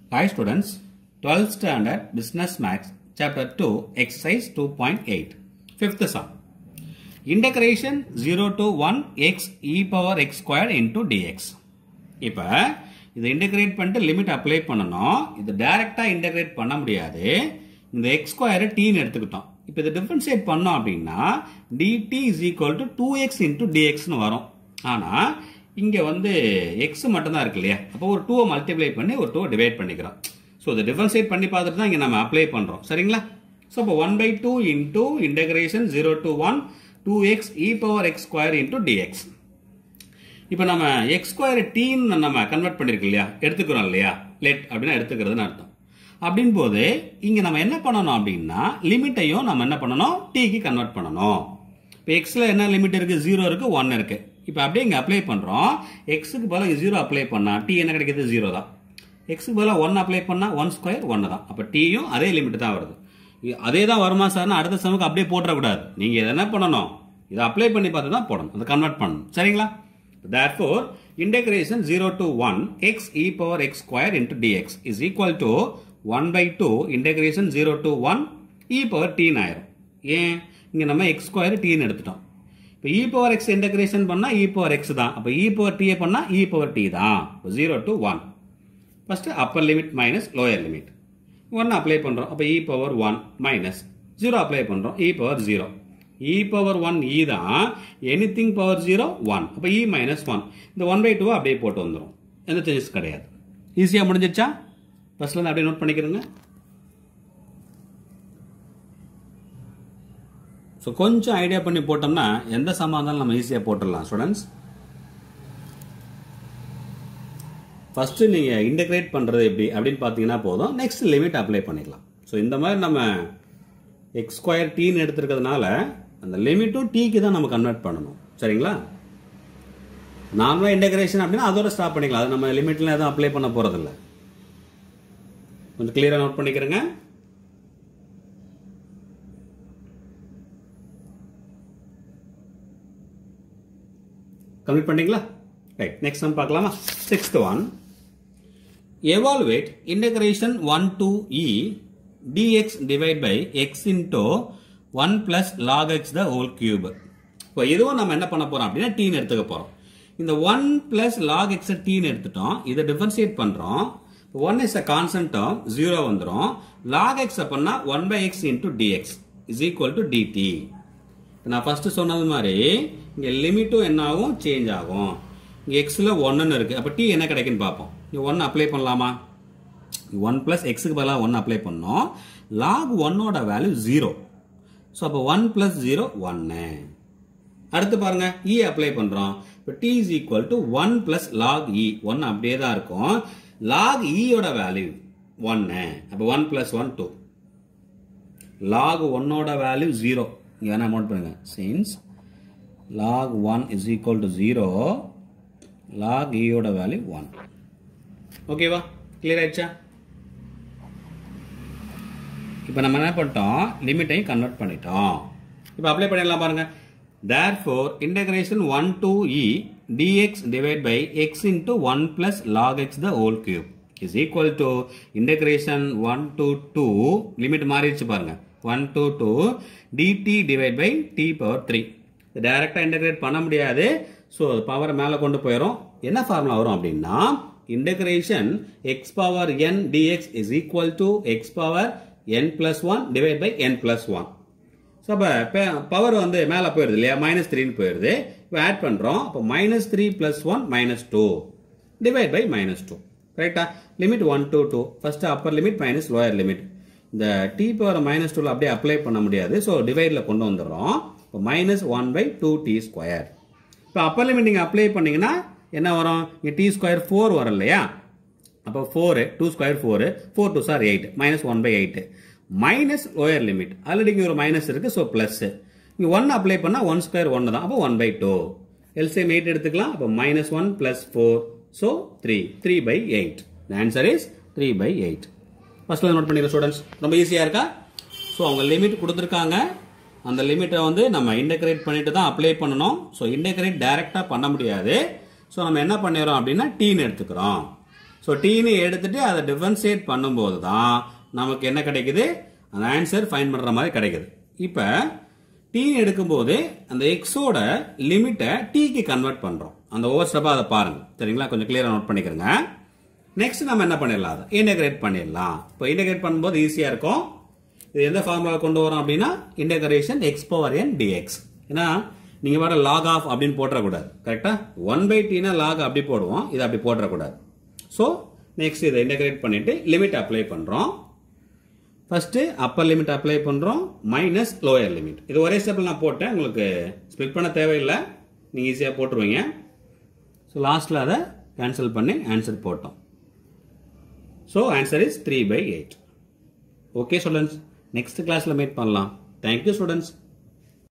Hi students, 12th standard Business Maths Chapter 2 Exercise 2.8 Fifth sum Integration 0 to 1 x e power x square into dx இப்போ இதை integrate பண்ணிட்டு limit apply பண்ணணும் இது டைரக்டா integrate பண்ண முடியாது இந்த எக்ஸ் ஸ்கொயர் டீன்னு எடுத்துக்கிட்டோம் இப்போ இதை டிஃபரன்ஷியேட் பண்ணோம் அப்படின்னா dt is equal to two x into டிஎக்ஸ்னு வரும் ஆனால் இங்கே வந்து எக்ஸ் மட்டும்தான் இருக்கு இல்லையா அப்போ ஒரு டூவை மல்டிப்ளை பண்ணி ஒரு டூவை டிவைட் பண்ணிக்கிறோம் ஸோ இதை டிஃபரன்ஷியேட் பண்ணி பார்த்துட்டு தான் இங்கே நம்ம அப்ளை பண்ணுறோம் சரிங்களா ஸோ இப்போ one by two into integration zero to one two x e power x square into dx இப்போ நம்ம எக்ஸ் ஸ்கொயர் டீன்னு நம்ம கன்வெர்ட் பண்ணிருக்கோம் இல்லையா எடுத்துக்கிறோம் இல்லையா லெட் அப்படின்னா எடுத்துக்கிறதுன்னு அர்த்தம் அப்படின் போது இங்க நம்ம என்ன பண்ணணும் அப்படின்னா லிமிட்டையும் நம்ம என்ன பண்ணணும் டீக்கு கன்வெர்ட் பண்ணணும் இப்போ எக்ஸ்ல என்ன லிமிட் இருக்கு ஜீரோ இருக்கு ஒன் இருக்கு இப்போ அப்படியே இங்க அப்ளை பண்றோம் எக்ஸுக்கு பதிலாக ஜீரோ அப்ளை பண்ணா டி என்ன கிடைக்குது ஜீரோ தான் எக்ஸுக்கு பதிலாக ஒன் அப்ளை பண்ணா ஒன் ஸ்கொயர் ஒன்று தான் அப்போ டீயும் அதே லிமிட் தான் வருது இ- அதே தான் வருமா சார்னா அடுத்த சமுக்கு அப்படியே போட்டுறக்கூடாது நீங்க இதை என்ன பண்ணணும் இதை அப்ளை பண்ணி பார்த்து தான் போடணும் அதை கன்வெர்ட் பண்ணணும் சரிங்களா therefore integration 0 to 1 x e power x square into dx is equal to 1 by 2 integration 0 to 1 e power t ன்னு ஆயிரும் ஏன் இங்க நம்ம x square t ன்னு எடுத்துட்டோம் இப்போ e power x integration பண்ணா e power x தான் அப்போ e power t பண்ணா e power t தான் 0 to 1 first upper limit minus lower limit one apply பண்ணுறோம் அப்போ e power one minus zero apply பண்ணுறோம் e power zero e power one e தான் anything power zero one அப்போ e minus one இந்த one by டூவை அப்படியே போட்டு வந்துடும் எந்த சேஞ்சஸ் கிடையாது ஈஸியாக முடிஞ்சிச்சா ஃபர்ஸ்ட்லேருந்து அப்படியே நோட் பண்ணிக்கிறேங்க ஸோ கொஞ்சம் ஐடியா பண்ணி போட்டோம்னா எந்த சம்மா இருந்தாலும் நம்ம ஈஸியாக போட்டுடலாம் ஸ்டூடெண்ட்ஸ் ஃபர்ஸ்ட் நீங்க இன்டகிரேட் பண்றது எப்படி அப்படின்னு பார்த்தீங்கன்னா போதும் நெக்ஸ்ட் லிமிட் அப்ளை பண்ணிக்கலாம் ஸோ இந்த மாதிரி நம்ம எக்ஸ் ஸ்கொயர் டீன்னு எடுத்திருக்கிறதுனால அந்த லிமிட்டும் டீக்கு தான் நம்ம கன்வெர்ட் பண்ணணும் சரிங்களா நார்மலாக இன்டகிரேஷன் அப்படின்னா அதோட ஸ்டாப் பண்ணிக்கலாம் அது நம்ம லிமிட்ல எதுவும் அப்ளை பண்ண போறதில்ல கொஞ்சம் கிளியரா நோட் பண்ணிக்கிறேங்க கம்ப்ளீட் பண்ணீங்களா ரைட் நெக்ஸ்ட் நம்ம பார்க்கலாமா sixth one evaluate integration one to e dx divide by x into one plus log x the whole cube இப்போ இதுவும் நம்ம என்ன பண்ண போறோம் அப்படின்னா டீன்னு எடுத்துக்க போறோம் இந்த ஒன் பிளஸ் லாக் எக்ஸ் டீன்னு எடுத்துட்டோம் இதை டிஃபரன்ஷியேட் பண்றோம் one is a constant term zero வந்துடும் லாக் எக்ஸ் அப்படின்னா one by x into dx is equal to dt நான் ஃபர்ஸ்ட் சொன்னது மாதிரி இங்க லிமிட்டும் என்ன ஆகும் சேஞ்ச் ஆகும் இங்க எக்ஸ்ல ஒன்னு இருக்கு அப்ப டி என்ன கிடைக்குன்னு பார்ப்போம் இங்க ஒன் அப்ளை பண்ணலாமா ஒன் பிளஸ் எக்ஸுக்கு பதிலாக ஒன் அப்ளை பண்ணோம் லாக் ஒன்னோட வேல்யூ ஜீரோ ஸோ அப்போ ஒன் பிளஸ் ஜீரோ ஒன்னு அடுத்து பாருங்க இ அப்ளை பண்றோம் இப்போ t is equal to one plus log e one அப்படியே தான் இருக்கும் லாக் இயோட வேல்யூ ஒன்னு அப்போ one plus one two log 1 ஓட வேல்யூ 0 இங்க வேணா நோட் பண்ணுங்க since log 1 is equal to 0 log e ஓட வேல்யூ 1 ஓகேவா கிளியர் ஆயிடுச்சா இப்போ நம்ம என்ன பண்ணிட்டோம் லிமிட்டையும் கன்வெர்ட் பண்ணிட்டோம் இப்போ அப்ளை பண்ணிடலாம் பாருங்க therefore integration 1 to e dx divided by x into 1 plus log x the whole cube is equal to integration 1 to 2 limit மாறிடுச்சு பாருங்க 1 to 2 dt divided by t power 3 இது டைரக்டா இன்டகிரேட் பண்ண முடியாது ஸோ பவர் மேலே கொண்டு போயிடும் என்ன ஃபார்முலா வரும் அப்படின்னா integration x power n dx is equal to x power n plus one divide by n plus one so அப்போ பவர் வந்து மேலே போயிடுது இல்லையா மைனஸ் த்ரீன்னு போயிடுது இப்போ ஆட் பண்ணுறோம் அப்போ minus three plus one minus two divide by minus two ரைட்டா limit one two two first upper limit minus lower limit இந்த டி பவர் மைனஸ் டூவில் அப்படியே அப்ளை பண்ண முடியாது ஸோ டிவைடில் கொண்டு வந்துடுறோம் இப்போ minus one by two t square இப்போ அப்பர் லிமிட் நீங்கள் அப்ளை பண்ணீங்கன்னா என்ன வரும் இங்கே டி ஸ்கொயர் ஃபோர் வரும் இல்லையா அப்போ four two square four four two sir eight minus one by eight minus lower limit already இங்கே ஒரு மைனஸ் இருக்கு ஸோ ப்ளஸ் இங்கே ஒன் அப்ளை பண்ணால் ஒன் ஸ்கொயர் ஒன்று தான் அப்போ one by two LCM eight எடுத்துக்கலாம் அப்போ minus one plus four so three three by eight answer is three by eight ஃபர்ஸ்ட்ல நோட் பண்ணிடுற ஸ்டூடெண்ட்ஸ் ரொம்ப ஈஸியாக இருக்கா ஸோ அவங்க லிமிட் கொடுத்துருக்காங்க அந்த லிமிட்டை வந்து நம்ம இன்டகிரேட் பண்ணிட்டு தான் அப்ளை பண்ணணும் ஸோ இன்டகிரேட் டைரெக்டாக பண்ண முடியாது ஸோ நம்ம என்ன பண்ணிடுறோம் அப்படின்னா டீன்னு எடுத்துக்கிறோம் ஸோ ஸோ டீன்னு எடுத்துட்டு அதை டிஃபரன்சியேட் பண்ணும்போது தான் நமக்கு என்ன கிடைக்குது அந்த ஆன்சர் ஃபைன் பண்ணுற மாதிரி கிடைக்குது இப்போ டீன்னு எடுக்கும்போது அந்த எக்ஸோட லிமிட்டை டீக்கு கன்வெர்ட் பண்ணுறோம் அந்த ஓவர் ஸ்டெப்பாக அதை பாருங்க சரிங்களா கொஞ்சம் கிளியராக நோட் பண்ணிக்கிறங்க நெக்ஸ்ட் நம்ம என்ன பண்ணிடலாம் அதை இன்டகிரேட் பண்ணிடலாம் இப்போ இன்டகிரேட் பண்ணும்போது ஈஸியாக இருக்கும் இது எந்த ஃபார்முலா கொண்டு வரோம் அப்படின்னா integration x power n dx ஏன்னா நீங்கள் வர லாக் ஆஃப் அப்படின்னு போட்டுறக்கூடாது கரெக்டாக ஒன் பை டீனா லாக் அப்படி போடுவோம் இதை அப்படி போட்டுறக்கூடாது ஸோ நெக்ஸ்ட் இதை இன்டகிரேட் பண்ணிட்டு லிமிட் அப்ளை பண்ணுறோம் ஃபர்ஸ்ட் அப்பர் லிமிட் அப்ளை பண்ணுறோம் மைனஸ் லோயர் லிமிட் இது ஒரே ஸ்டெப்பில் நான் போட்டேன் உங்களுக்கு ஸ்பிளிட் பண்ண தேவையில்லை நீங்கள் ஈஸியாக போட்டுருவீங்க ஸோ லாஸ்ட்டில் அதை கேன்சல் பண்ணி ஆன்சர் போட்டோம் so answer is three by eight okay students next கிளாஸில் மீட் பண்ணலாம் தேங்க்யூ ஸ்டூடெண்ட்ஸ்